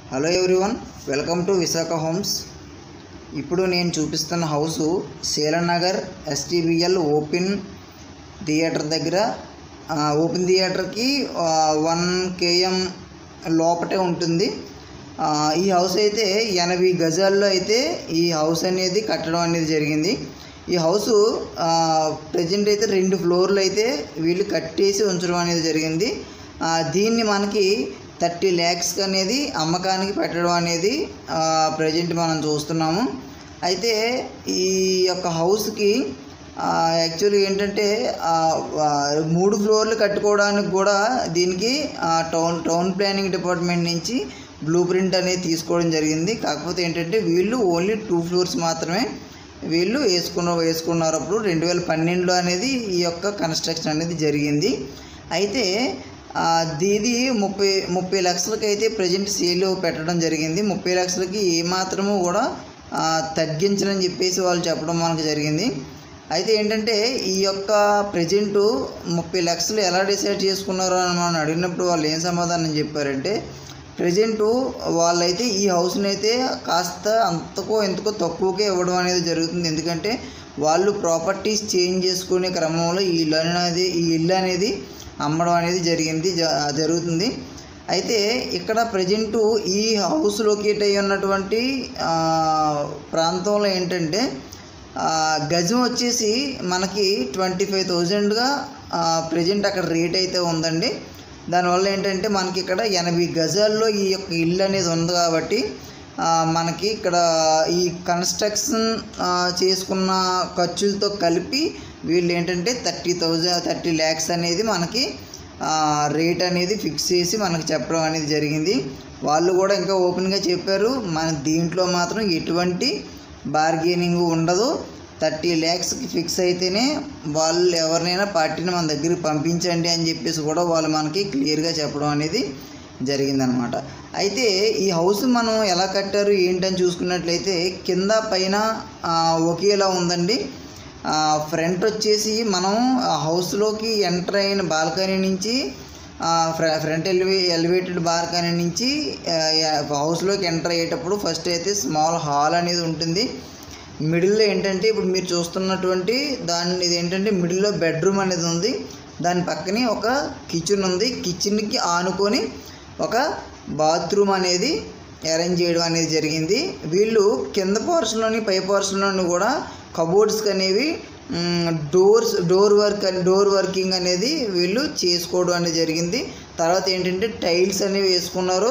hello everyone welcome to Visakha Homes ఇప్పుడు నేను చూపిస్తున్న house Seelanagar STBL open theatre దగ్గర ఆ, ఓపెన్ థియేటర్కి వన్ కేఎం లోపటే ఉంటుంది ఆ, ఈ హౌస్ అయితే ఎనభై గజాల్లో అయితే ఈ హౌస్ అనేది కట్టడం అనేది జరిగింది ఈ హౌసు ప్రజెంట్ అయితే రెండు ఫ్లోర్లు అయితే వీళ్ళు కట్టేసి ఉంచడం అనేది జరిగింది ఆ, దీన్ని మనకి థర్టీ ల్యాక్స్ అనేది అమ్మకానికి పెట్టడం అనేది ప్రజెంట్ మనం చూస్తున్నాము అయితే ఈ యొక్క హౌస్కి యాక్చువల్లీ ఏంటంటే ఆ, ఆ, మూడు ఫ్లోర్లు కట్టుకోవడానికి కూడా దీనికి ఆ, టౌన్ టౌన్ ప్లానింగ్ డిపార్ట్మెంట్ నుంచి బ్లూ ప్రింట్ అనేది తీసుకోవడం జరిగింది కాకపోతే ఏంటంటే వీళ్ళు ఓన్లీ టూ ఫ్లోర్స్ మాత్రమే వీళ్ళు వేసుకున్న వేసుకున్నారు అప్పుడు రెండు వేల పన్నెండులో అనేది ఈ యొక్క కన్స్ట్రక్షన్ అనేది జరిగింది అయితే ఆ, దీది ముప్పై ముప్పై లక్షలకి అయితే ప్రజెంట్ సేల్ పెట్టడం జరిగింది ముప్పై లక్షలకి ఏమాత్రము కూడా ఆ, తగ్గించనని చెప్పేసి వాళ్ళు చెప్పడం మనకు జరిగింది అయితే ఏంటంటే ఈ యొక్క ప్రజెంటు ముప్పై లక్షలు ఎలా డిసైడ్ చేసుకున్నారో అని మనం అడిగినప్పుడు వాళ్ళు ఏం సమాధానం చెప్పారంటే ప్రజెంటు వాళ్ళైతే ఈ హౌస్ని అయితే కాస్త అంతకో ఎంతకో తక్కువకే ఇవ్వడం అనేది జరుగుతుంది ఎందుకంటే వాళ్ళు ప్రాపర్టీస్ చేంజ్ చేసుకునే క్రమంలో ఈ ఇల్లు అనేది ఈ ఇల్లు అనేది అమ్మడం అనేది జరిగింది జ- జరుగుతుంది అయితే ఇక్కడ ప్రజెంటు ఈ హౌస్ లొకేట్ అయి ఉన్నటువంటి ఆ, ప్రాంతంలో ఏంటంటే ఆ, గజం వచ్చేసి మనకి ట్వంటీ ఫైవ్ థౌజండ్గా ప్రజెంట్ అక్కడ రేట్ అయితే ఉందండి దానివల్ల ఏంటంటే మనకి ఇక్కడ ఎనభై గజాల్లో ఈ యొక్క ఇల్లు అనేది ఉంది కాబట్టి ఆ, మనకి ఇక్కడ ఈ కన్స్ట్రక్షన్ ఆ, చేసుకున్న ఖర్చులతో కలిపి వీళ్ళు ఏంటంటే థర్టీ థౌజండ్ థర్టీ ల్యాక్స్ అనేది మనకి ఆ, రేట్ అనేది ఫిక్స్ చేసి మనకు చెప్పడం అనేది జరిగింది వాళ్ళు కూడా ఇంకా ఓపెన్గా చెప్పారు మన దీంట్లో మాత్రం ఎటువంటి బార్గెనింగ్ ఉండదు థర్టీ ల్యాక్స్కి ఫిక్స్ అయితేనే వాళ్ళు ఎవరినైనా పార్టీని మన దగ్గరికి పంపించండి అని చెప్పేసి కూడా వాళ్ళు మనకి క్లియర్గా చెప్పడం అనేది జరిగిందనమాట అయితే ఈ హౌస్ మనం ఎలా కట్టారు ఏంటని చూసుకున్నట్లయితే కింద పైన ఆ, ఒకేలా ఉందండి ఫ్రంట్ వచ్చేసి మనం ఆ హౌస్లోకి ఎంటర్ అయిన బాల్కనీ నుంచి ఆ, ఫ్ర ఫ్రంట్ ఎలివే ఎలివేటెడ్ బాల్కనీ నుంచి ఆ, హౌస్లోకి ఎంటర్ అయ్యేటప్పుడు ఫస్ట్ అయితే స్మాల్ హాల్ అనేది ఉంటుంది మిడిల్లో ఏంటంటే ఇప్పుడు మీరు చూస్తున్నటువంటి దాని ఇది ఏంటంటే మిడిల్లో బెడ్రూమ్ అనేది ఉంది దాని పక్కనే ఒక కిచెన్ ఉంది కిచెన్కి ఆనుకొని ఒక బాత్రూమ్ అనేది అరేంజ్ చేయడం అనేది జరిగింది వీళ్ళు కింద పోర్షన్లోని పై పోర్షన్లోని కూడా కబోర్డ్స్కి అనేవి doors door work door working అనేది వీళ్ళు చేసుకోవడం అనేది జరిగింది తర్వాత ఏంటంటే టైల్స్ అనేవి వేసుకున్నారు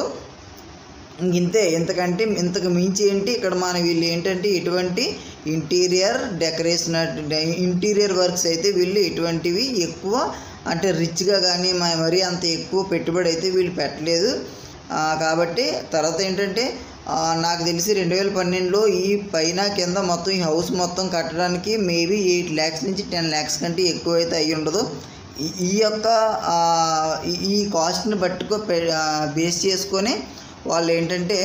ఇంక ఇంతే ఇంతకంటే ఇంతకు మించి ఏంటి ఇక్కడ మన వీళ్ళు ఏంటంటే ఇటువంటి ఇంటీరియర్ డెకరేషన్ ఇంటీరియర్ వర్క్స్ అయితే వీళ్ళు ఇటువంటివి ఎక్కువ అంటే రిచ్గా కానీ మ- మరీ అంత ఎక్కువ పెట్టుబడి అయితే వీళ్ళు పెట్టలేదు ఆ, కాబట్టి తర్వాత ఏంటంటే ఆ, నాకు తెలిసి రెండు వేల పన్నెండులో ఈ పైన కింద మొత్తం ఈ హౌస్ మొత్తం కట్టడానికి మేబీ ఎయిట్ ల్యాక్స్ నుంచి టెన్ ల్యాక్స్ కంటే ఎక్కువ అయితే అయ్యి ఉండదు ఈ- ఈ యొక్క ఆ, ఈ- ఈ కాస్ట్ని పట్టుకో బేస్ చేసుకొని వాళ్ళు ఏంటంటే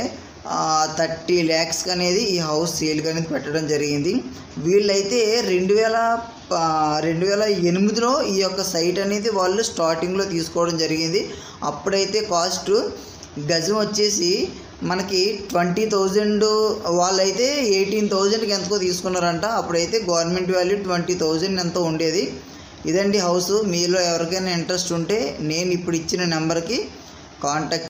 థర్టీ ల్యాక్స్కి అనేది ఈ హౌస్ సేల్కి అనేది పెట్టడం జరిగింది వీళ్ళైతే రెండు వేల ఆ, రెండు వేల ఎనిమిదిలో ఈ యొక్క సైట్ అనేది వాళ్ళు స్టార్టింగ్లో తీసుకోవడం జరిగింది అప్పుడైతే కాస్ట్ గజం వచ్చేసి మనకి ట్వంటీ థౌజండ్ వాళ్ళైతే ఎయిటీన్ థౌజండ్కి ఎంతకో తీసుకున్నారంట అప్పుడైతే గవర్నమెంట్ వాల్యూ ట్వంటీ థౌజండ్ ఎంతో ఉండేది ఇదండి హౌస్ మీలో ఎవరికైనా ఇంట్రెస్ట్ ఉంటే నేను ఇప్పుడు ఇచ్చిన నెంబర్కి కాంటాక్ట్